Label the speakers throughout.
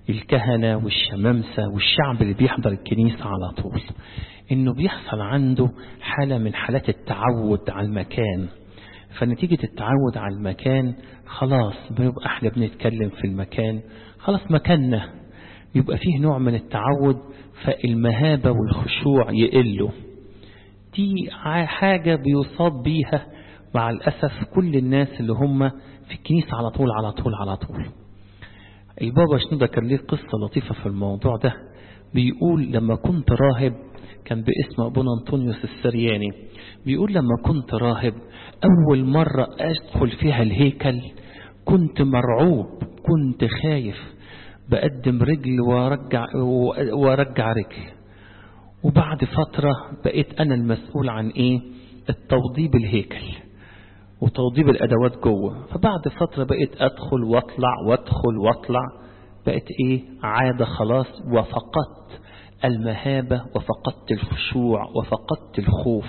Speaker 1: الكهنة والشمامسة والشعب اللي بيحضر الكنيسة على طول انه بيحصل عنده حالة من حالات التعود على المكان فنتيجة التعود على المكان خلاص بيبقى احنا بنتكلم في المكان خلاص مكاننا يبقى فيه نوع من التعود فالمهابة والخشوع يقلوا دي حاجة بيصاب بيها مع الأسف كل الناس اللي هم في الكنيسة على طول على طول على طول البابا شنودة كان ليه قصة لطيفة في الموضوع ده بيقول لما كنت راهب كان باسم أبونا أنطونيوس السرياني بيقول لما كنت راهب أول مرة أدخل فيها الهيكل كنت مرعوب كنت خايف بقدم رجل وارجع, وارجع رجل وبعد فترة بقيت أنا المسؤول عن إيه التوضيب الهيكل وتوضيب الأدوات جوه فبعد فترة بقيت أدخل واطلع وادخل واطلع بقيت إيه عادة خلاص وفقدت المهابة وفقدت الخشوع وفقدت الخوف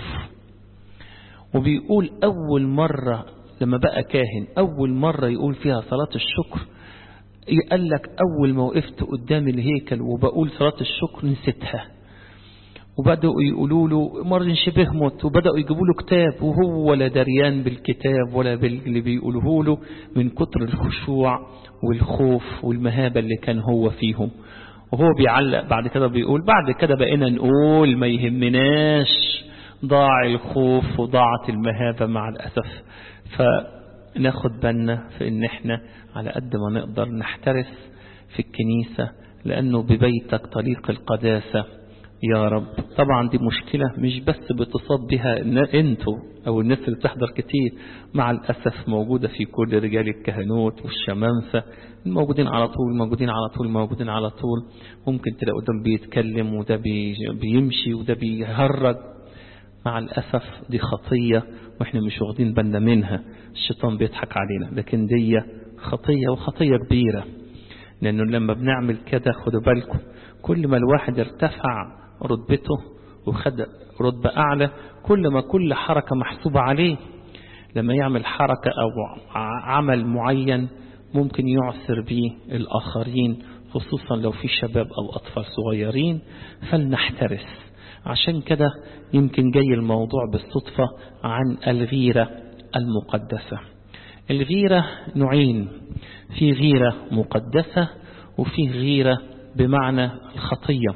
Speaker 1: وبيقول أول مرة لما بقى كاهن أول مرة يقول فيها صلاة الشكر قال لك أول ما وقفت قدام الهيكل وبقول صلاة الشكر نسيتها وبدأوا يقولوا له مرن شبه موت وبدأوا يجيبوا له كتاب وهو ولا دريان بالكتاب ولا باللي بيقولوه له من كتر الخشوع والخوف والمهابة اللي كان هو فيهم وهو بيعلق بعد كده بيقول بعد كده بقينا نقول ما يهمناش ضاع الخوف وضاعت المهابة مع الأسف فناخد بالنا في ان احنا على قد ما نقدر نحترس في الكنيسة لأنه ببيتك طريق القداسة يا رب طبعا دي مشكلة مش بس بتصاب بها انتوا او الناس اللي بتحضر كتير مع الأسف موجودة في كل رجال الكهنوت والشمامسة موجودين على طول موجودين على طول موجودين على طول ممكن تلاقوا ده بيتكلم وده بيمشي وده بيهرج مع الأسف دي خطية وإحنا مش واخدين بالنا منها الشيطان بيضحك علينا لكن دي خطية وخطية كبيرة لأنه لما بنعمل كده خدوا بالكم كل ما الواحد ارتفع رتبته وخد رتبة أعلى كل ما كل حركة محسوبة عليه لما يعمل حركة أو عمل معين ممكن يعثر به الآخرين خصوصا لو في شباب أو أطفال صغيرين فلنحترس عشان كده يمكن جاي الموضوع بالصدفة عن الغيرة المقدسة الغيرة نوعين في غيرة مقدسة وفي غيرة بمعنى الخطية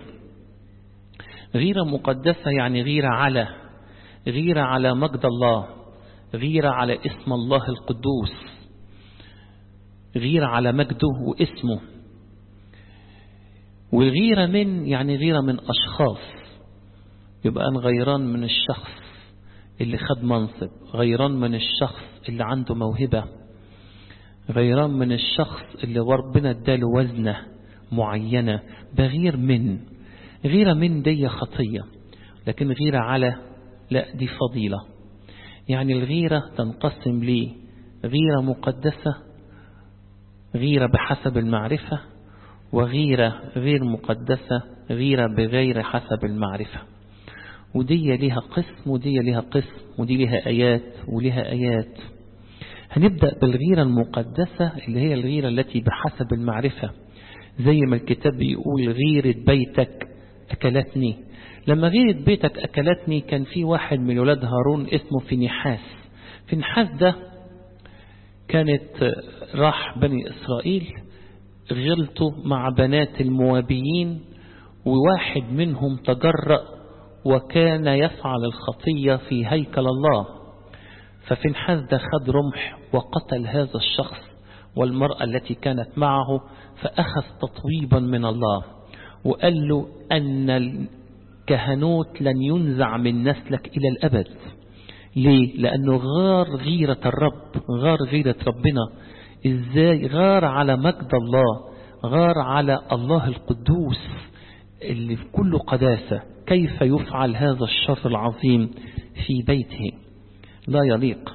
Speaker 1: غيرة مقدسة يعني غيرة على غيرة على مجد الله غيرة على اسم الله القدوس غيرة على مجده واسمه والغيرة من يعني غيرة من أشخاص يبقى أنا غيران من الشخص اللي خد منصب غيران من الشخص اللي عنده موهبة غيران من الشخص اللي ربنا اداله وزنة معينة بغير من غيرة من دي خطية لكن غيرة على لا دي فضيلة يعني الغيرة تنقسم لي غيرة مقدسة غيرة بحسب المعرفة وغيرة غير مقدسة غيرة بغير حسب المعرفة ودي ليها قسم ودي ليها قسم ودي ليها آيات وليها آيات هنبدأ بالغيرة المقدسة اللي هي الغيرة التي بحسب المعرفة زي ما الكتاب بيقول غيرة بيتك أكلتني لما غيرة بيتك أكلتني كان في واحد من ولاد هارون اسمه فينيحاس فينيحاس ده كانت راح بني إسرائيل غلطوا مع بنات الموابيين وواحد منهم تجرأ وكان يفعل الخطية في هيكل الله ففنحاس ده خد رمح وقتل هذا الشخص والمرأة التي كانت معه فأخذ تطويبا من الله وقال له أن الكهنوت لن ينزع من نسلك إلى الأبد ليه؟ لأنه غار غيرة الرب غار غيرة ربنا إزاي غار على مجد الله غار على الله القدوس اللي في كل قداسة كيف يفعل هذا الشر العظيم في بيته لا يليق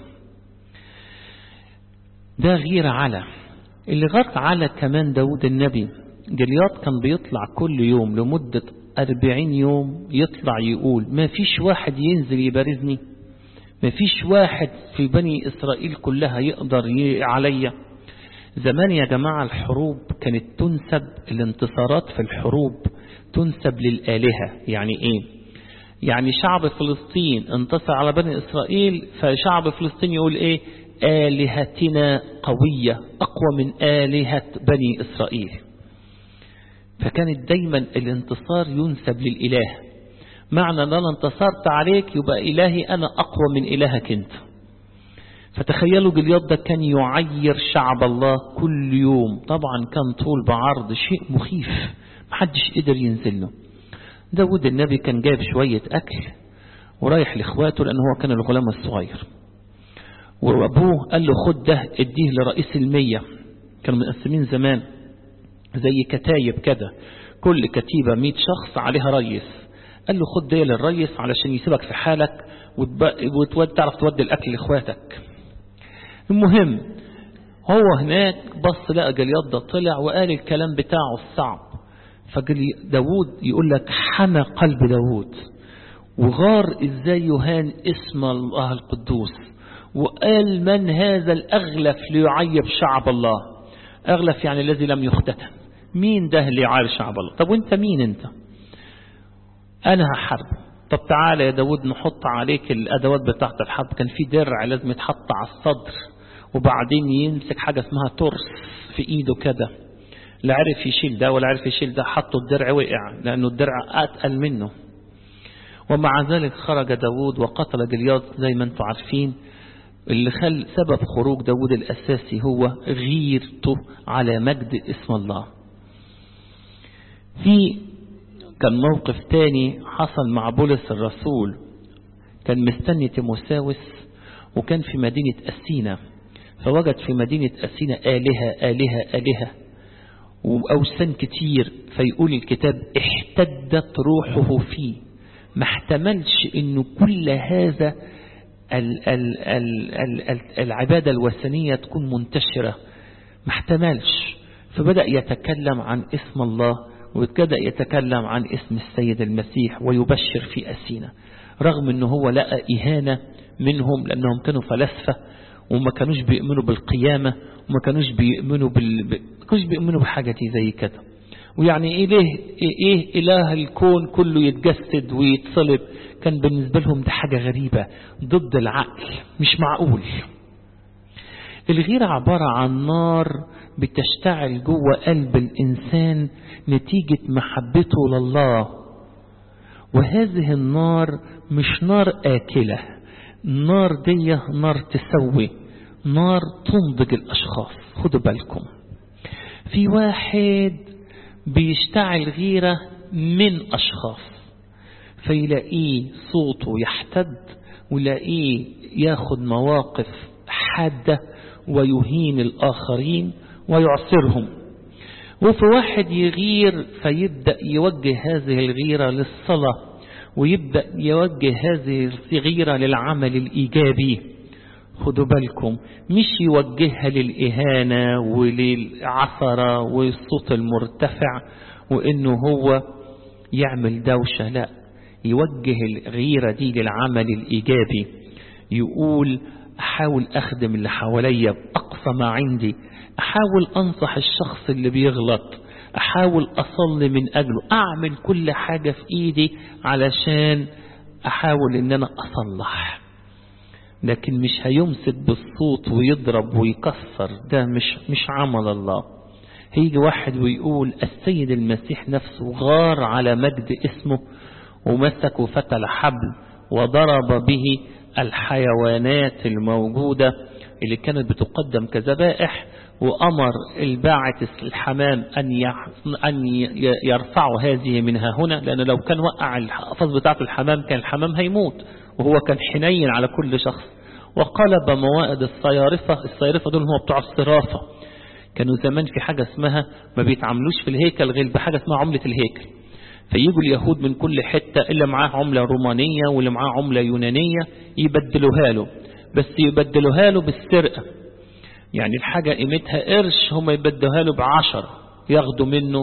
Speaker 1: ده غير على اللي غار على كمان داود النبي جلياط كان بيطلع كل يوم لمدة أربعين يوم يطلع يقول ما فيش واحد ينزل يبارزني ما فيش واحد في بني إسرائيل كلها يقدر عليا زمان يا جماعة الحروب كانت تنسب الانتصارات في الحروب تنسب للآلهة يعني ايه يعني شعب فلسطين انتصر على بني إسرائيل فشعب فلسطين يقول ايه آلهتنا قوية أقوى من آلهة بني إسرائيل فكانت دايما الانتصار ينسب للإله معنى أن أنا انتصرت عليك يبقى إلهي أنا أقوى من إلهك أنت فتخيلوا جلياد ده كان يعير شعب الله كل يوم طبعا كان طول بعرض شيء مخيف محدش قدر ينزل له داود النبي كان جايب شوية أكل ورايح لإخواته لأنه هو كان الغلام الصغير وأبوه قال له خد ده اديه لرئيس المية كانوا مقسمين زمان زي كتايب كده كل كتيبة مئة شخص عليها ريس قال له خد ده للريس علشان يسيبك في حالك وتعرف تودي الأكل لإخواتك المهم هو هناك بص لقى جلياد ده طلع وقال الكلام بتاعه الصعب فداود يقول لك حنى قلب داود وغار ازاي يهان اسم الله القدوس وقال من هذا الأغلف ليعيب شعب الله أغلف يعني الذي لم يختتم مين ده اللي يعاير شعب الله طب وانت مين انت انا هحارب طب تعالى يا داود نحط عليك الأدوات بتاعت الحرب كان في درع لازم يتحط على الصدر وبعدين يمسك حاجة اسمها ترس في ايده كده لا عرف يشيل ده ولا عرف يشيل ده حطه الدرع وقع لأنه الدرع أتقل منه ومع ذلك خرج داود وقتل جلياد زي ما انتم عارفين اللي خل سبب خروج داود الأساسي هو غيرته على مجد اسم الله في كان موقف تاني حصل مع بولس الرسول كان مستني تيموساوس وكان في مدينة أسينا فوجد في مدينة أسينا آلهة آلهة آلهة وأوثان كتير فيقول الكتاب احتدت روحه فيه ما احتملش انه كل هذا ال ال ال ال ال العبادة الوثنية تكون منتشرة ما احتملش فبدأ يتكلم عن اسم الله وبدأ يتكلم عن اسم السيد المسيح ويبشر في أسينا رغم انه هو لقى إهانة منهم لأنهم كانوا فلسفة وما كانوش بيؤمنوا بالقيامة وما كانوش بيؤمنوا بال... ما كانوش بيؤمنوا بحاجة زي كده ويعني إيه ليه إيه إله الكون كله يتجسد ويتصلب كان بالنسبة لهم ده حاجة غريبة ضد العقل مش معقول الغيرة عبارة عن نار بتشتعل جوه قلب الإنسان نتيجة محبته لله وهذه النار مش نار آكلة النار دي نار تسوي نار تنضج الأشخاص خدوا بالكم في واحد بيشتعل غيرة من أشخاص فيلاقيه صوته يحتد ويلاقيه ياخد مواقف حادة ويهين الآخرين ويعصرهم وفي واحد يغير فيبدأ يوجه هذه الغيرة للصلاة ويبدأ يوجه هذه الغيرة للعمل الإيجابي خدوا بالكم مش يوجهها للإهانة وللعثرة والصوت المرتفع وإنه هو يعمل دوشة لا يوجه الغيرة دي للعمل الإيجابي يقول أحاول أخدم اللي حواليا بأقصى ما عندي أحاول أنصح الشخص اللي بيغلط أحاول أصلي من أجله أعمل كل حاجة في إيدي علشان أحاول إن أنا أصلح لكن مش هيمسك بالصوت ويضرب ويكسر ده مش مش عمل الله هيجي واحد ويقول السيد المسيح نفسه غار على مجد اسمه ومسك فتل حبل وضرب به الحيوانات الموجودة اللي كانت بتقدم كذبائح وأمر الباعث الحمام أن أن يرفعوا هذه منها هنا لأن لو كان وقع الحفظ بتاعة الحمام كان الحمام هيموت وهو كان حنين على كل شخص وقلب موائد الصيارفة الصيارفة دول هم بتوع الصرافة كانوا زمان في حاجة اسمها ما بيتعاملوش في الهيكل غير بحاجة اسمها عملة الهيكل فيجوا اليهود من كل حتة اللي معاه عملة رومانية واللي معاه عملة يونانية يبدلوها له بس يبدلوها له بالسرقة يعني الحاجة قيمتها قرش هم يبدلوها له بعشر ياخدوا منه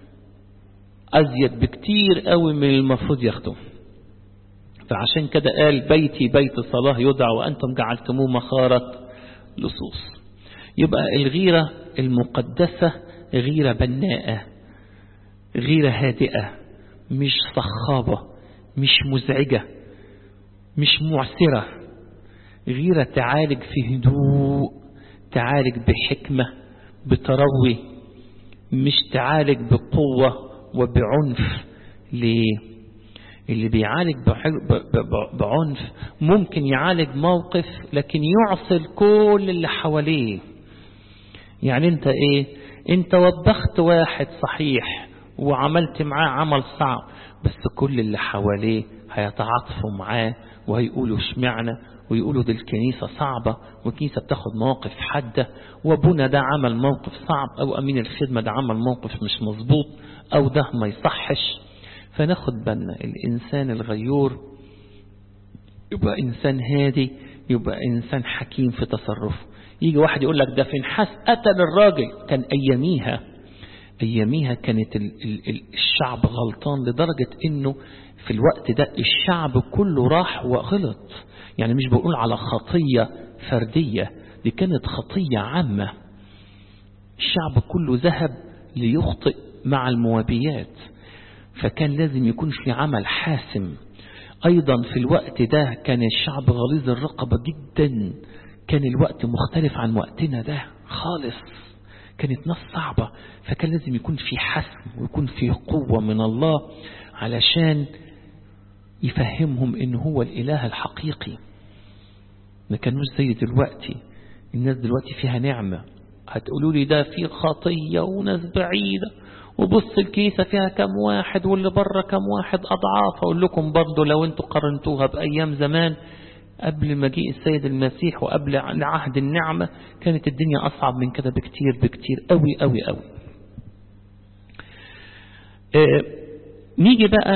Speaker 1: أزيد بكتير قوي من المفروض ياخدوه فعشان كده قال بيتي بيت صلاة يدعى وأنتم جعلتموه مخارة لصوص يبقى الغيرة المقدسة غيرة بناءة غيرة هادئة مش صخابة مش مزعجة مش معسرة غيرة تعالج في هدوء تعالج بحكمة بتروي مش تعالج بقوة وبعنف ليه اللي بيعالج بعنف ممكن يعالج موقف لكن يعصل كل اللي حواليه يعني انت ايه انت وبخت واحد صحيح وعملت معاه عمل صعب بس كل اللي حواليه هيتعاطفوا معاه وهيقولوا اشمعنا ويقولوا دي الكنيسة صعبة والكنيسة بتاخد مواقف حادة وابونا ده عمل موقف صعب او امين الخدمة ده عمل موقف مش مظبوط او ده ما يصحش فناخد بالنا الانسان الغيور يبقى انسان هادي يبقى انسان حكيم في تصرفه يجي واحد يقول لك ده فنحاس قتل الراجل كان اياميها اياميها كانت الشعب غلطان لدرجة انه في الوقت ده الشعب كله راح وغلط يعني مش بقول على خطية فردية دي كانت خطية عامة الشعب كله ذهب ليخطئ مع الموابيات فكان لازم يكون في عمل حاسم أيضا في الوقت ده كان الشعب غليظ الرقبة جدا كان الوقت مختلف عن وقتنا ده خالص كانت ناس صعبة فكان لازم يكون في حسم ويكون في قوة من الله علشان يفهمهم ان هو الاله الحقيقي ما كانوش زي دلوقتي الناس دلوقتي فيها نعمة هتقولوا لي ده في خطية وناس بعيدة وبص الكيسة فيها كم واحد واللي بره كم واحد أضعاف أقول لكم برضو لو انتوا قارنتوها بأيام زمان قبل مجيء السيد المسيح وقبل عهد النعمة كانت الدنيا أصعب من كده بكتير بكتير قوي قوي قوي اه نيجي بقى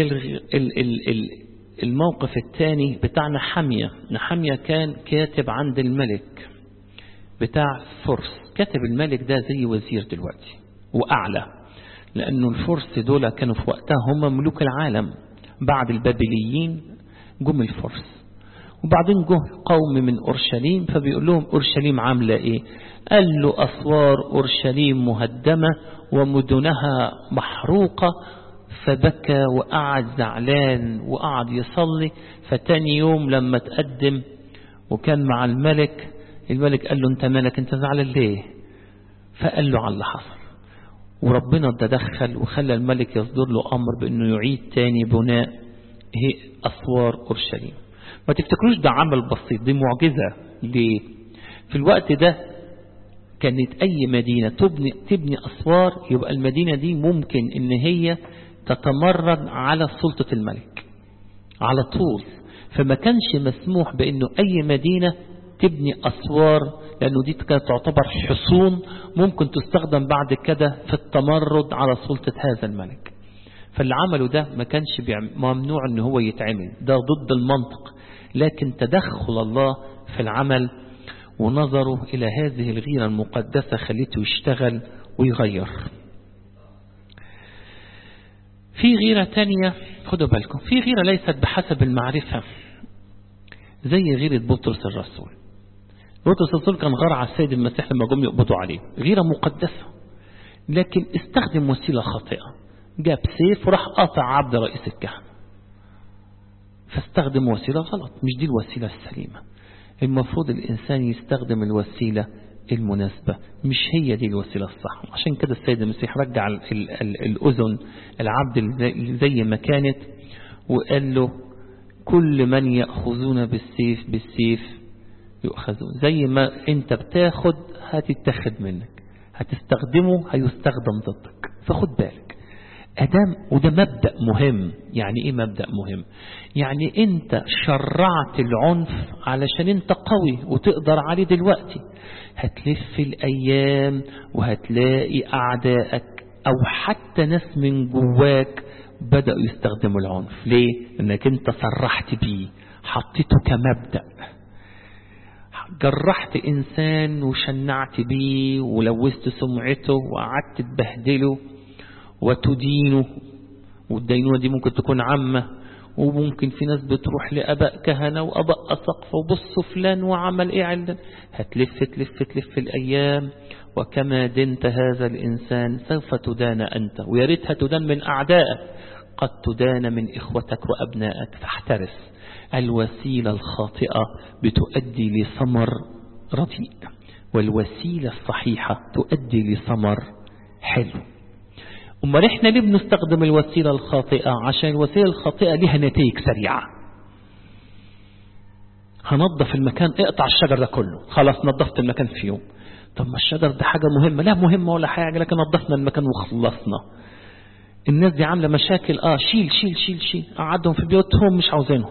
Speaker 1: للموقف الثاني بتاع نحمية نحمية كان كاتب عند الملك بتاع فرس كاتب الملك ده زي وزير دلوقتي وأعلى لأنه الفرس دول كانوا في وقتها هم ملوك العالم بعد البابليين جم الفرس وبعدين جه قوم من أورشليم فبيقول لهم أورشليم عاملة إيه قال له أسوار أورشليم مهدمة ومدنها محروقة فبكى وقعد زعلان وقعد يصلي فتاني يوم لما تقدم وكان مع الملك الملك قال له انت مالك انت زعلان ليه فقال له على اللي حصل وربنا تدخل وخلى الملك يصدر له أمر بأنه يعيد تاني بناء هي أسوار أورشليم ما تفتكروش ده عمل بسيط دي معجزة ليه في الوقت ده كانت أي مدينة تبني, تبني أسوار يبقى المدينة دي ممكن إن هي تتمرد على سلطة الملك على طول فما كانش مسموح بأنه أي مدينة تبني أسوار لأنه دي كانت تعتبر حصون ممكن تستخدم بعد كده في التمرد على سلطة هذا الملك فاللي عمله ده ما كانش ممنوع ان هو يتعمل ده ضد المنطق لكن تدخل الله في العمل ونظره إلى هذه الغيرة المقدسة خليته يشتغل ويغير في غيرة تانية خدوا بالكم في غيرة ليست بحسب المعرفة زي غيرة بطرس الرسول بطرس الرسول كان غار على السيد المسيح لما جم يقبضوا عليه غيرة مقدسة لكن استخدم وسيلة خاطئة جاب سيف وراح قاطع عبد رئيس الكهنة فاستخدم وسيلة غلط مش دي الوسيلة السليمة المفروض الإنسان يستخدم الوسيلة المناسبة مش هي دي الوسيلة الصح عشان كده السيد المسيح رجع ال ال ال الأذن العبد زي ما كانت وقال له كل من يأخذون بالسيف بالسيف يؤخذون زي ما انت بتاخد هتتاخد منك هتستخدمه هيستخدم ضدك فخد بالك أدام وده مبدأ مهم يعني ايه مبدأ مهم يعني انت شرعت العنف علشان انت قوي وتقدر عليه دلوقتي هتلف الأيام وهتلاقي أعدائك أو حتى ناس من جواك بدأوا يستخدموا العنف ليه؟ لأنك انت صرحت بيه حطيته كمبدأ جرحت إنسان وشنعت بيه ولوثت سمعته وقعدت تبهدله وتدينه والدينونة دي ممكن تكون عامة وممكن في ناس بتروح لأباء كهنة وأباء أسقف وبصوا فلان وعمل إيه علن هتلف تلف تلف الأيام وكما دنت هذا الإنسان سوف تدان أنت ويا ريتها تدان من أعدائك قد تدان من إخوتك وأبنائك فاحترس الوسيلة الخاطئة بتؤدي لثمر رديء والوسيلة الصحيحة تؤدي لثمر حلو أمال إحنا ليه بنستخدم الوسيلة الخاطئة عشان الوسيلة الخاطئة لها نتائج سريعة هنظف المكان اقطع الشجر ده كله خلاص نظفت المكان في يوم طب ما الشجر ده حاجة مهمة لا مهمة ولا حاجة لكن نظفنا المكان وخلصنا الناس دي عاملة مشاكل اه شيل شيل شيل شيل قعدهم في بيوتهم مش عاوزينهم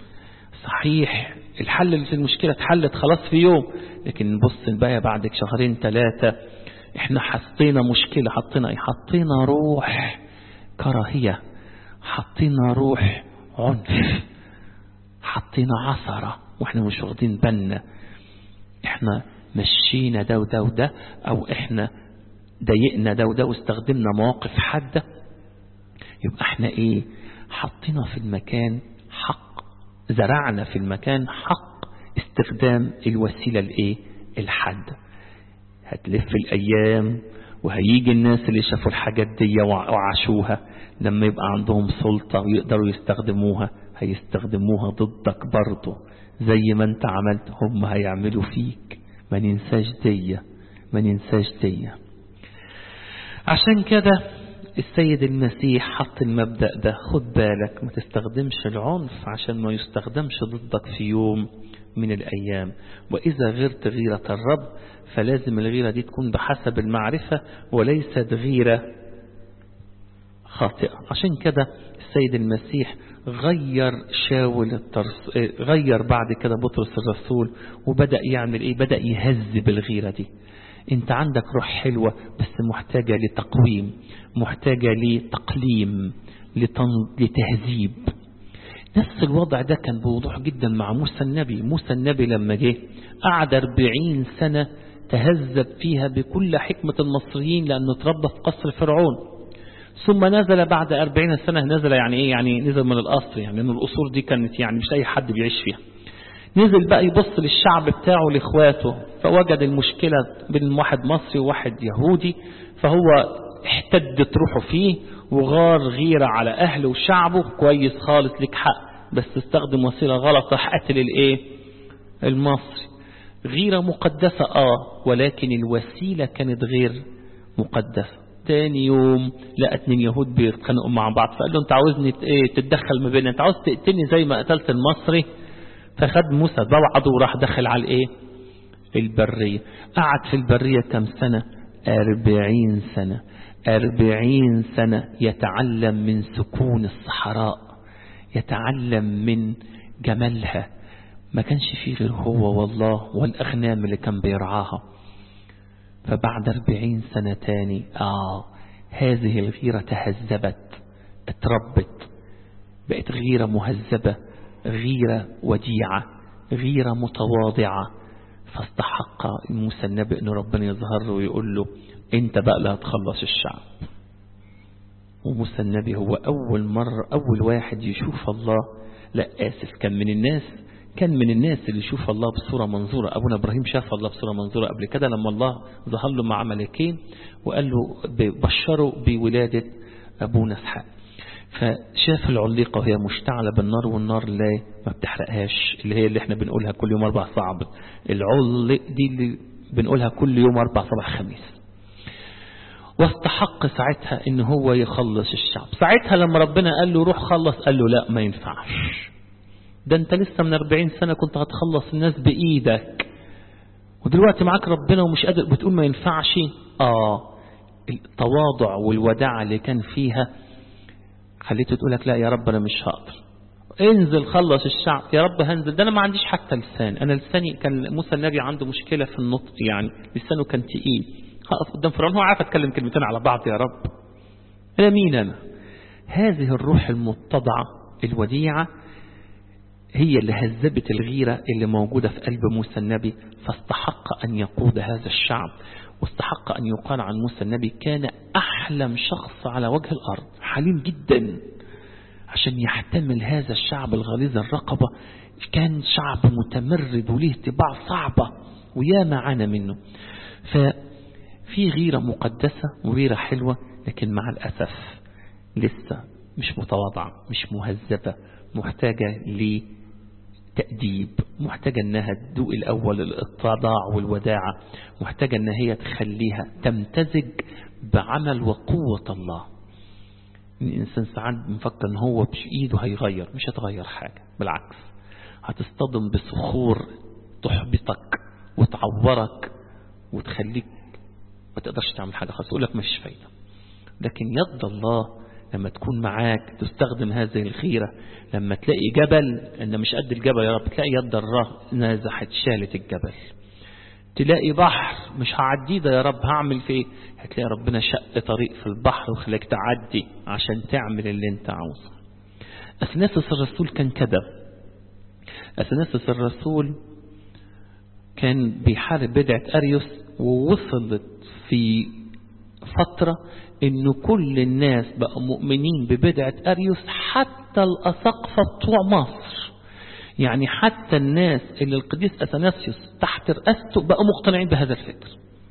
Speaker 1: صحيح الحل المشكلة اتحلت خلاص في يوم لكن نبص بقى بعد شهرين ثلاثة احنا حطينا مشكلة حطينا ايه حطينا روح كراهية حطينا روح عنف حطينا عثرة واحنا مش واخدين بالنا احنا مشينا ده وده وده او احنا ضايقنا ده وده واستخدمنا مواقف حادة يبقى احنا ايه حطينا في المكان حق زرعنا في المكان حق استخدام الوسيلة الايه الحادة هتلف الأيام وهيجي الناس اللي شافوا الحاجات دي وعاشوها لما يبقى عندهم سلطة ويقدروا يستخدموها هيستخدموها ضدك برضه زي ما انت عملت هم هيعملوا فيك ما ننساش دي ما ننساش دي عشان كده السيد المسيح حط المبدأ ده خد بالك ما تستخدمش العنف عشان ما يستخدمش ضدك في يوم من الأيام وإذا غيرت غيرة الرب فلازم الغيرة دي تكون بحسب المعرفة وليست غيرة خاطئة عشان كده السيد المسيح غير شاول الترس... غير بعد كده بطرس الرسول وبدأ يعمل ايه بدأ يهذب الغيرة دي انت عندك روح حلوة بس محتاجة لتقويم محتاجة لتقليم لتن... لتهذيب نفس الوضع ده كان بوضوح جدا مع موسى النبي موسى النبي لما جه قعد 40 سنة تهذب فيها بكل حكمة المصريين لأنه تربى في قصر فرعون ثم نزل بعد أربعين سنة نزل يعني إيه يعني نزل من القصر يعني من القصور دي كانت يعني مش أي حد بيعيش فيها نزل بقى يبص للشعب بتاعه لإخواته فوجد المشكلة بين واحد مصري وواحد يهودي فهو احتدت روحه فيه وغار غيرة على أهله وشعبه كويس خالص لك حق بس استخدم وسيلة غلط راح قتل الايه المصري غيرة مقدسة اه ولكن الوسيلة كانت غير مقدسة تاني يوم لقى اتنين يهود بيتخانقوا مع بعض فقال له انت عاوزني ايه تتدخل ما بيننا انت عاوز تقتلني زي ما قتلت المصري فخد موسى بوعده وراح دخل على الايه البرية قعد في البرية كم سنة أربعين سنة أربعين سنة يتعلم من سكون الصحراء يتعلم من جمالها ما كانش فيه غير هو والله والأغنام اللي كان بيرعاها فبعد أربعين سنة تاني آه هذه الغيرة تهذبت اتربت بقت غيرة مهذبة غيرة وديعة غيرة متواضعة فاستحق موسى النبي أن ربنا يظهر له ويقول له انت بقى اللي هتخلص الشعب وموسى النبي هو أول مرة أول واحد يشوف الله لا آسف كان من الناس كان من الناس اللي يشوف الله بصورة منظورة أبونا إبراهيم شاف الله بصورة منظورة قبل كده لما الله ظهر له مع ملكين وقال له بشره بولادة أبونا اسحاق فشاف العليقة وهي مشتعلة بالنار والنار لا ما بتحرقهاش اللي هي اللي احنا بنقولها كل يوم أربع صعب العلق دي اللي بنقولها كل يوم أربع صباح خميس واستحق ساعتها ان هو يخلص الشعب ساعتها لما ربنا قال له روح خلص قال له لا ما ينفعش ده انت لسه من 40 سنة كنت هتخلص الناس بإيدك ودلوقتي معاك ربنا ومش قادر بتقول ما ينفعش اه التواضع والوداع اللي كان فيها خليته تقولك لا يا رب انا مش هقدر انزل خلص الشعب يا رب هنزل ده انا ما عنديش حتى لسان انا لساني كان موسى النبي عنده مشكلة في النطق يعني لسانه كان تقيل هقف قدام فرعون هو عارف اتكلم كلمتين على بعض يا رب انا مين انا هذه الروح المتضعة الوديعة هي اللي هذبت الغيرة اللي موجودة في قلب موسى النبي فاستحق أن يقود هذا الشعب واستحق أن يقال عن موسى النبي كان أحلم شخص على وجه الأرض حليم جدا عشان يحتمل هذا الشعب الغليظ الرقبة كان شعب متمرد وليه طباع صعبة وياما عانى منه ففي غيرة مقدسة وغيرة حلوة لكن مع الأسف لسه مش متواضعة مش مهذبة محتاجة لتأديب محتاجة أنها تدوق الأول الاتضاع والوداعة محتاجة أنها هي تخليها تمتزج بعمل وقوة الله الإنسان ساعات بنفكر أن هو بإيده هيغير مش هتغير حاجة بالعكس هتصطدم بصخور تحبطك وتعورك وتخليك ما تقدرش تعمل حاجة خالص يقول لك مفيش فايدة لكن يد الله لما تكون معاك تستخدم هذه الخيرة لما تلاقي جبل ان مش قد الجبل يا رب تلاقي يد الله نازحت شالت الجبل تلاقي بحر مش هعديه ده يا رب هعمل فيه هتلاقي ربنا شق طريق في البحر وخلاك تعدي عشان تعمل اللي انت عاوزه أثناسس الرسول كان كده أثناسس الرسول كان بيحارب بدعة أريوس ووصلت في فترة ان كل الناس بقوا مؤمنين ببدعة أريوس حتى الأساقفة بتوع مصر يعني حتى الناس اللي القديس أثناسيوس تحت رئاسته بقوا مقتنعين بهذا الفكر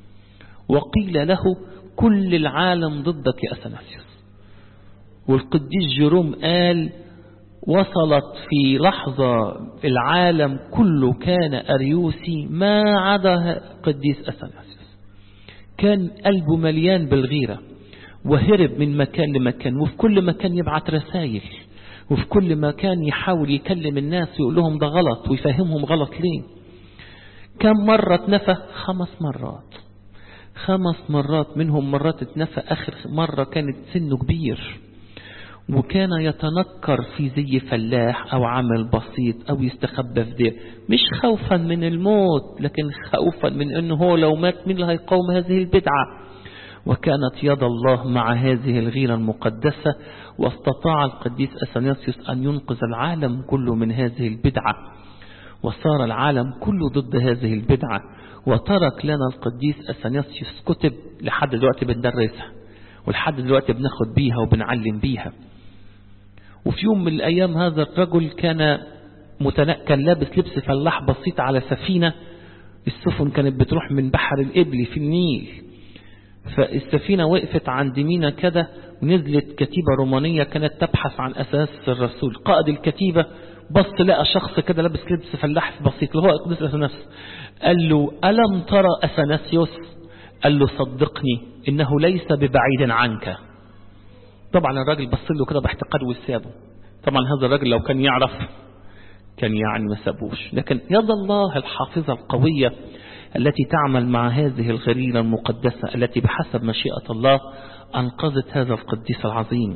Speaker 1: وقيل له كل العالم ضدك يا أثناسيوس والقديس جيروم قال وصلت في لحظة العالم كله كان أريوسي ما عدا قديس أثناسيوس كان قلبه مليان بالغيرة وهرب من مكان لمكان وفي كل مكان يبعت رسائل وفي كل مكان يحاول يكلم الناس ويقول لهم ده غلط ويفهمهم غلط ليه كم مرة اتنفى خمس مرات خمس مرات منهم مرات اتنفى آخر مرة كانت سنه كبير وكان يتنكر في زي فلاح أو عمل بسيط أو يستخبى في دير مش خوفا من الموت لكن خوفا من أنه هو لو مات مين اللي هيقاوم هذه البدعة وكانت يد الله مع هذه الغيرة المقدسة واستطاع القديس أثناسيوس أن ينقذ العالم كله من هذه البدعة وصار العالم كله ضد هذه البدعة وترك لنا القديس أثناسيوس كتب لحد دلوقتي بندرسها ولحد دلوقتي بناخد بيها وبنعلم بيها وفي يوم من الأيام هذا الرجل كان متنا... كان لابس لبس فلاح بسيط على سفينة السفن كانت بتروح من بحر الإبلي في النيل فالسفينة وقفت عند مينا كده ونزلت كتيبة رومانية كانت تبحث عن أساس الرسول قائد الكتيبة بص لقى شخص كده لابس لبس فلاح بسيط اللي هو قدس أثناس قال له ألم ترى أثناسيوس قال له صدقني إنه ليس ببعيد عنك طبعا الراجل بص له كده باحتقار وسابه طبعا هذا الراجل لو كان يعرف كان يعني ما سابوش لكن يد الله الحافظة القوية التي تعمل مع هذه الغريرة المقدسة التي بحسب مشيئة الله أنقذت هذا القديس العظيم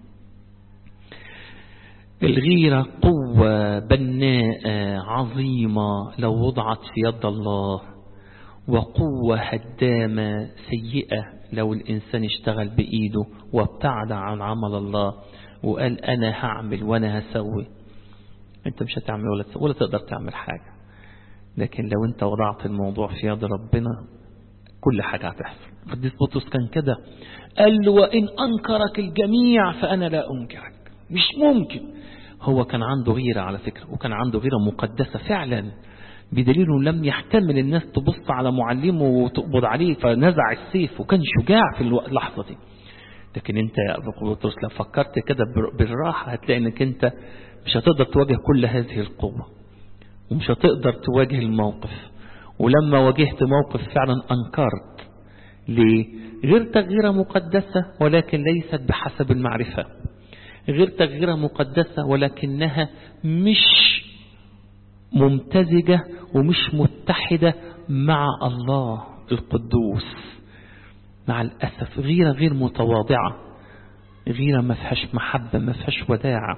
Speaker 1: الغيرة قوة بناءة عظيمة لو وضعت في يد الله وقوة هدامة سيئة لو الإنسان اشتغل بإيده وابتعد عن عمل الله وقال أنا هعمل وأنا هسوي أنت مش هتعمل ولا, ولا تقدر تعمل حاجة لكن لو أنت وضعت الموضوع في يد ربنا كل حاجة هتحصل قديس بطرس كان كده قال له وإن أنكرك الجميع فأنا لا أنكرك مش ممكن هو كان عنده غيرة على فكرة وكان عنده غيرة مقدسة فعلا بدليل لم يحتمل الناس تبص على معلمه وتقبض عليه فنزع السيف وكان شجاع في اللحظة دي لكن انت يا ابو بطرس لو فكرت كده بالراحة هتلاقي انك انت مش هتقدر تواجه كل هذه القوة ومش هتقدر تواجه الموقف ولما واجهت موقف فعلا انكرت ليه غير تغييرة مقدسة ولكن ليست بحسب المعرفة غير تغييرة مقدسة ولكنها مش ممتزجة ومش متحدة مع الله القدوس مع الأسف غيرة غير متواضعة غيرة ما فيهاش محبة ما فيهاش وداعة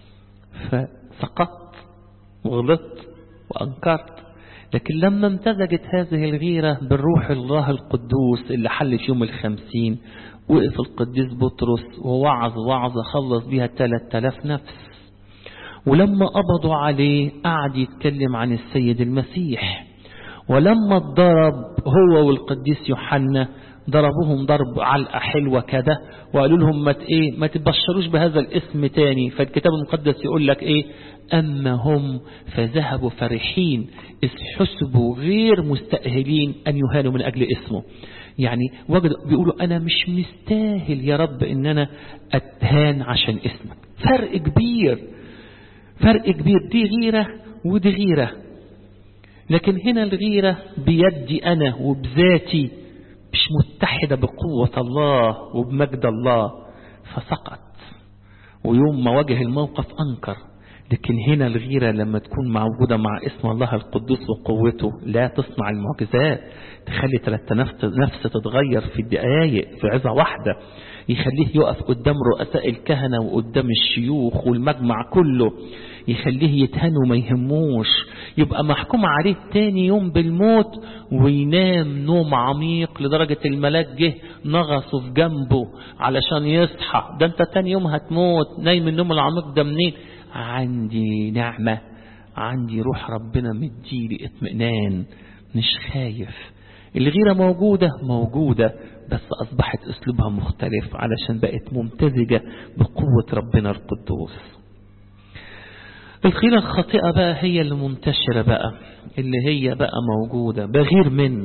Speaker 1: فسقطت وغلطت وأنكرت لكن لما امتزجت هذه الغيرة بالروح الله القدوس اللي حل في يوم الخمسين وقف القديس بطرس ووعظ وعظة خلص بها 3000 نفس ولما قبضوا عليه قعد يتكلم عن السيد المسيح ولما اتضرب هو والقديس يوحنا ضربوهم ضرب علقة حلوة كده وقالوا لهم ما ايه ما تبشروش بهذا الاسم تاني فالكتاب المقدس يقول لك ايه أما هم فذهبوا فرحين إذ حسبوا غير مستأهلين أن يهانوا من أجل اسمه يعني وجد بيقولوا أنا مش مستاهل يا رب إن أنا أتهان عشان اسمك فرق كبير فرق كبير دي غيرة ودي غيرة لكن هنا الغيرة بيدي أنا وبذاتي مش متحدة بقوة الله وبمجد الله فسقط ويوم ما واجه الموقف أنكر لكن هنا الغيرة لما تكون موجودة مع اسم الله القدوس وقوته لا تصنع المعجزات تخلي ثلاثة نفس تتغير في دقايق في عظة واحدة يخليه يقف قدام رؤساء الكهنة وقدام الشيوخ والمجمع كله يخليه يتهن وما يهموش يبقى محكوم عليه تاني يوم بالموت وينام نوم عميق لدرجة الملاك جه نغصه في جنبه علشان يصحى ده انت تاني يوم هتموت نايم النوم العميق ده منين عندي نعمة عندي روح ربنا مديلي اطمئنان مش خايف الغيرة موجودة موجودة بس أصبحت أسلوبها مختلف علشان بقت ممتزجة بقوة ربنا القدوس الغيرة الخاطئة بقى هي اللي منتشرة بقى اللي هي بقى موجودة بغير من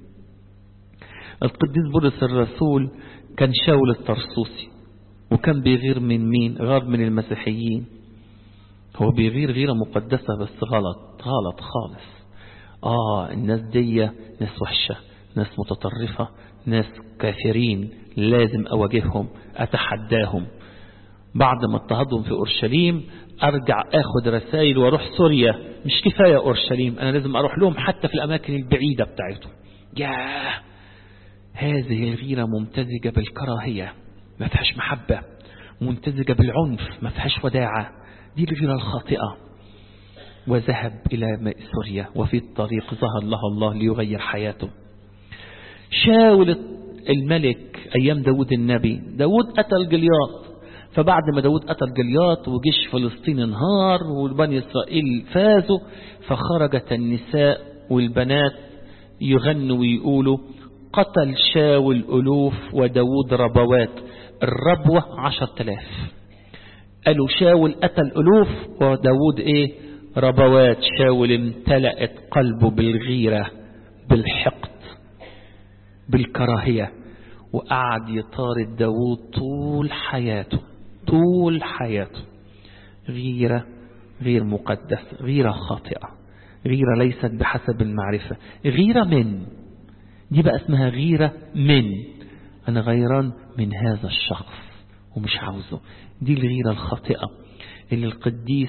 Speaker 1: القديس بولس الرسول كان شاول الطرسوسي وكان بيغير من مين غار من المسيحيين هو بيغير غيرة مقدسة بس غلط غلط خالص آه الناس دي ناس وحشة ناس متطرفة ناس كافرين لازم أواجههم أتحداهم بعد ما اضطهدهم في أورشليم أرجع أخد رسائل وأروح سوريا مش كفاية أورشليم أنا لازم أروح لهم حتى في الأماكن البعيدة بتاعتهم ياه هذه الغيرة ممتزجة بالكراهية ما فيهاش محبة ممتزجة بالعنف ما فيهاش وداعة دي الغيرة الخاطئة وذهب إلى سوريا وفي الطريق ظهر له الله ليغير حياته شاول الملك أيام داود النبي داود قتل جلياط فبعد ما داود قتل جلياط وجيش فلسطين انهار والبني إسرائيل فازوا فخرجت النساء والبنات يغنوا ويقولوا قتل شاول ألوف وداود ربوات الربوة عشر تلاف قالوا شاول قتل ألوف وداود ايه ربوات شاول امتلأت قلبه بالغيرة بالحقد بالكراهية وقعد يطارد داود طول حياته طول حياته غيرة غير مقدس غيرة خاطئة غيرة ليست بحسب المعرفة غيرة من دي بقى اسمها غيرة من أنا غيران من هذا الشخص ومش عاوزه دي الغيرة الخاطئة اللي القديس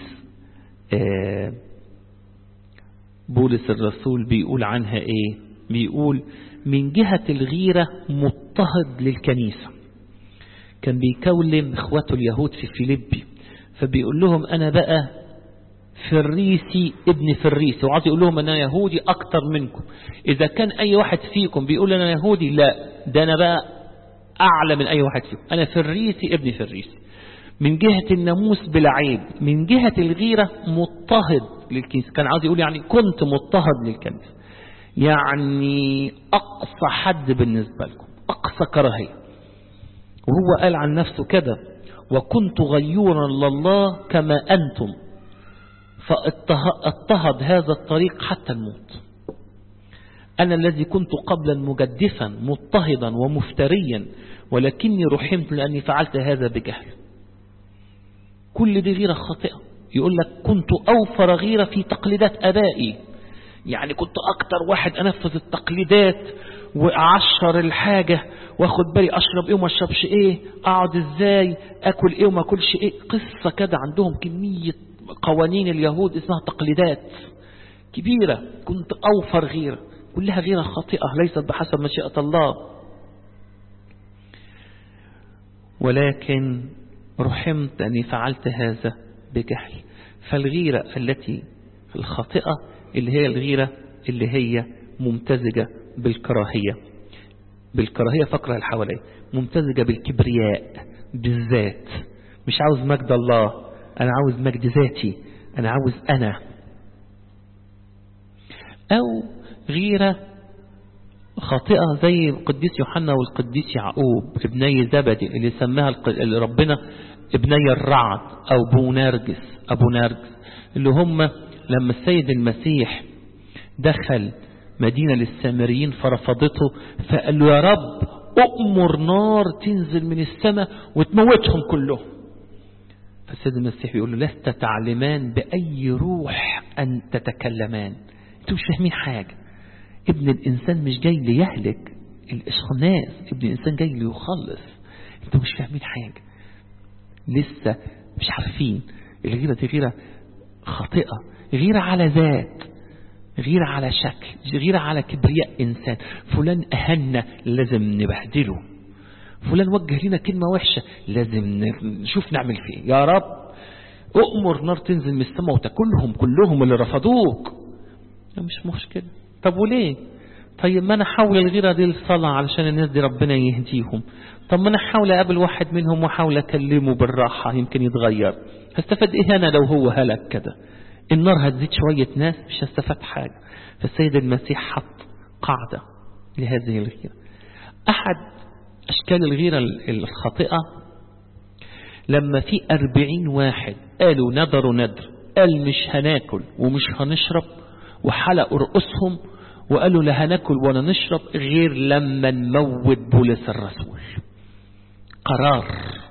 Speaker 1: بولس الرسول بيقول عنها ايه بيقول من جهة الغيرة مضطهد للكنيسة كان بيكلم اخواته اليهود في فيليبي فبيقول لهم انا بقى فريسي ابن فريسي وعايز يقول لهم انا يهودي اكتر منكم اذا كان اي واحد فيكم بيقول انا يهودي لا ده انا بقى اعلى من اي واحد فيكم انا فريسي ابن فريسي من جهة الناموس بلا عيب من جهة الغيرة مضطهد للكنيسة كان عاوز يقول يعني كنت مضطهد للكنيسة يعني أقصى حد بالنسبة لكم أقصى كراهية وهو قال عن نفسه كده وكنت غيورا لله كما أنتم فاضطهد هذا الطريق حتى الموت أنا الذي كنت قبلا مجدفا مضطهدا ومفتريا ولكني رحمت لأني فعلت هذا بجهل كل دي غيرة خاطئة يقول لك كنت أوفر غيرة في تقليدات أبائي يعني كنت أكتر واحد أنفذ التقليدات وأعشر الحاجة واخد بالي أشرب إيه وما أشربش إيه أقعد إزاي أكل إيه وما أكلش إيه قصة كده عندهم كمية قوانين اليهود اسمها تقليدات كبيرة كنت أوفر غيرة كلها غيرة خاطئة ليست بحسب مشيئة الله ولكن رحمت أني فعلت هذا بجهل فالغيرة التي الخاطئة اللي هي الغيرة اللي هي ممتزجة بالكراهية بالكراهية فقرة الحوالي ممتزجة بالكبرياء بالذات مش عاوز مجد الله أنا عاوز مجد ذاتي أنا عاوز أنا أو غيرة خاطئة زي القديس يوحنا والقديس يعقوب ابني زبدي اللي سماها اللي ربنا ابني الرعد أو بونارجس أبو نارجس اللي هم لما السيد المسيح دخل مدينة للسامريين فرفضته فقال له يا رب أؤمر نار تنزل من السماء وتموتهم كلهم فالسيد المسيح بيقول له لست تعلمان بأي روح أن تتكلمان انتوا مش فاهمين حاجة ابن الإنسان مش جاي ليهلك الناس ابن الإنسان جاي ليخلص انتوا مش فاهمين حاجة لسه مش عارفين الغيرة دي غيرة خاطئة غيرة على ذات غيرة على شكل غيرة على كبرياء إنسان فلان أهنا لازم نبهدله فلان وجه لنا كلمة وحشة لازم نشوف نعمل فيه يا رب أؤمر نار تنزل من السماء وتاكلهم كلهم اللي رفضوك مش مشكلة طب وليه طيب ما انا احاول الغيرة دي للصلاة علشان الناس دي ربنا يهديهم طب ما انا احاول اقابل واحد منهم واحاول اكلمه بالراحة يمكن يتغير هستفاد ايه انا لو هو هلك كده النار هتزيد شوية ناس مش هستفاد حاجة فالسيد المسيح حط قاعدة لهذه الغيرة أحد أشكال الغيرة الخاطئة لما في أربعين واحد قالوا ندروا ندر قال مش هناكل ومش هنشرب وحلقوا رؤوسهم وقالوا لا هناكل ولا نشرب غير لما نموت بولس الرسول قرار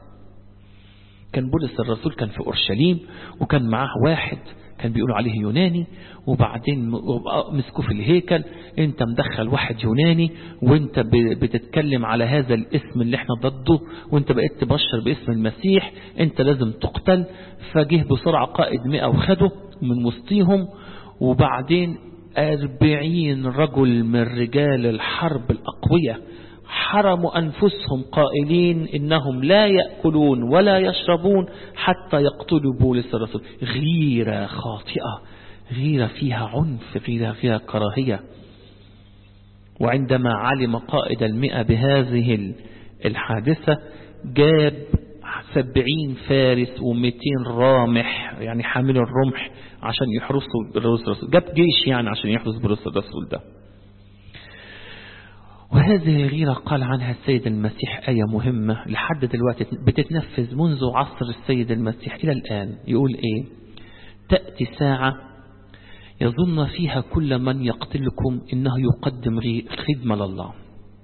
Speaker 1: كان بولس الرسول كان في أورشليم وكان معاه واحد كان بيقولوا عليه يوناني وبعدين مسكوه في الهيكل انت مدخل واحد يوناني وانت بتتكلم على هذا الاسم اللي احنا ضده وانت بقيت تبشر باسم المسيح انت لازم تقتل فجه بسرعة قائد مئة وخده من وسطيهم وبعدين أربعين رجل من رجال الحرب الأقوياء حرموا أنفسهم قائلين إنهم لا يأكلون ولا يشربون حتى يقتلوا بولس الرسول غيرة خاطئة غيرة فيها عنف غيرة فيها كراهية وعندما علم قائد المئة بهذه الحادثة جاب سبعين فارس ومئتين رامح يعني حامل الرمح عشان يحرسوا الرسول جاب جيش يعني عشان يحرس برسل الرسول ده وهذه الغيرة قال عنها السيد المسيح آية مهمة لحد دلوقتي بتتنفذ منذ عصر السيد المسيح إلى الآن يقول إيه تأتي ساعة يظن فيها كل من يقتلكم إنه يقدم خدمة لله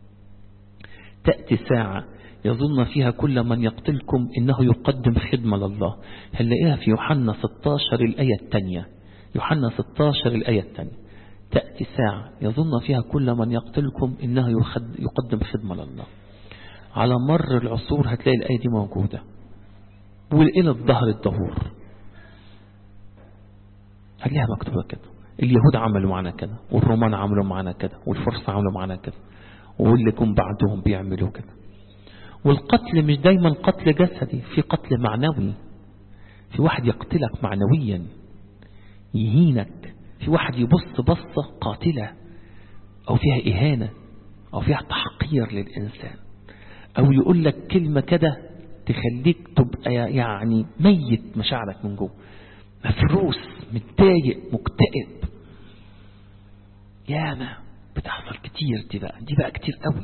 Speaker 1: تأتي ساعة يظن فيها كل من يقتلكم إنه يقدم خدمة لله هنلاقيها في يوحنا 16 الآية الثانية يوحنا 16 الآية الثانية تأتي ساعة يظن فيها كل من يقتلكم إنه يقدم خدمة لله على مر العصور هتلاقي الآية دي موجودة والإلى الظهر الدهور هتلاقيها مكتوبة كده اليهود عملوا معنا كده والرومان عملوا معنا كده والفرس عملوا معنا كده واللي جم بعدهم بيعملوا كده والقتل مش دايما قتل جسدي في قتل معنوي في واحد يقتلك معنويا يهينك في واحد يبص بصة قاتلة أو فيها إهانة أو فيها تحقير للإنسان أو يقول لك كلمة كده تخليك تبقى يعني ميت مشاعرك من جوه مفروس متضايق مكتئب ياما بتحصل كتير دي بقى دي بقى كتير قوي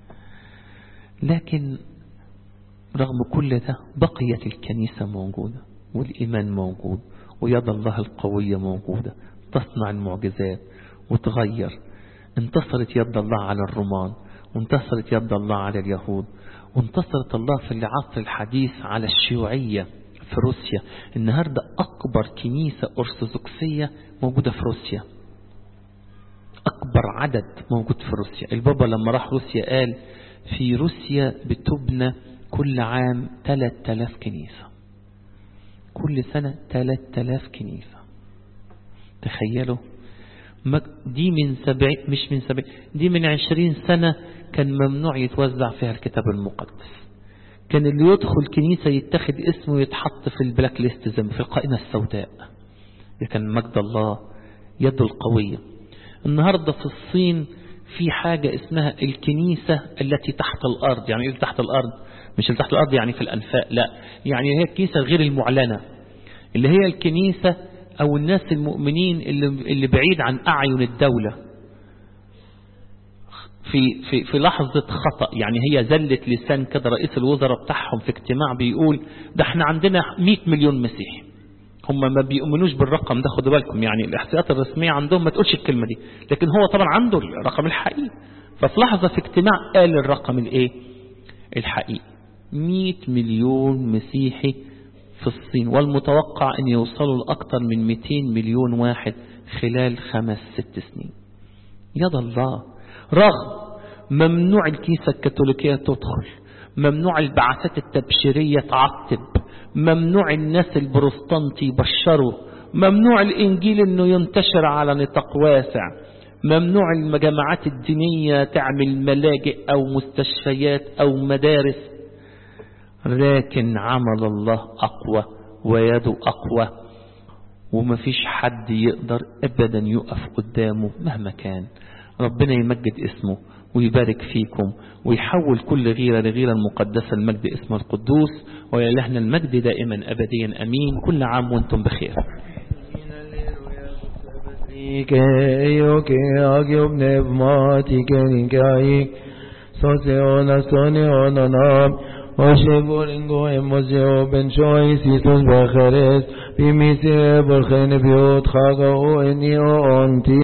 Speaker 1: لكن رغم كل ده بقيت الكنيسة موجودة والإيمان موجود ويد الله القوية موجودة تصنع المعجزات وتغير انتصرت يد الله على الرومان وانتصرت يد الله على اليهود وانتصرت الله في العصر الحديث على الشيوعية في روسيا النهاردة أكبر كنيسة أرثوذكسية موجودة في روسيا أكبر عدد موجود في روسيا البابا لما راح روسيا قال في روسيا بتبنى كل عام 3000 كنيسة كل سنة 3000 كنيسة تخيلوا دي من سبع مش من سبع دي من عشرين سنة كان ممنوع يتوزع فيها الكتاب المقدس كان اللي يدخل كنيسة يتخذ اسمه يتحط في البلاك ليست زي في القائمة السوداء ده كان مجد الله يده القوية النهاردة في الصين في حاجة اسمها الكنيسة التي تحت الأرض يعني ايه تحت الأرض مش اللي تحت الأرض يعني في الأنفاق لا يعني هي الكنيسة غير المعلنة اللي هي الكنيسة أو الناس المؤمنين اللي, اللي بعيد عن أعين الدولة في, في, في لحظة خطأ يعني هي زلت لسان كده رئيس الوزراء بتاعهم في اجتماع بيقول ده احنا عندنا 100 مليون مسيحي هم ما بيؤمنوش بالرقم ده خدوا بالكم يعني الاحصائيات الرسمية عندهم ما تقولش الكلمة دي لكن هو طبعا عنده الرقم الحقيقي ففي لحظة في اجتماع قال الرقم الايه الحقيقي 100 مليون مسيحي في الصين والمتوقع ان يوصلوا لأكثر من 200 مليون واحد خلال خمس ست سنين يد الله رغم ممنوع الكنيسة الكاثوليكية تدخل ممنوع البعثات التبشيرية تعتب ممنوع الناس البروستانتي يبشروا ممنوع الإنجيل أنه ينتشر على نطاق واسع ممنوع المجامعات الدينية تعمل ملاجئ أو مستشفيات أو مدارس لكن عمل الله أقوى ويده أقوى ومفيش حد يقدر أبدا يقف قدامه مهما كان ربنا يمجد اسمه ويبارك فيكم ويحول كل غيرة لغيرة المقدسة المجد اسمه القدوس ويلهنا المجد دائما أبديا أمين كل عام وانتم بخير
Speaker 2: que yo que agio pneumática en que hay socio sonio nanam Oshe boringo emozio ben shoy situs bacheres bimisi berchen biot chago eni onti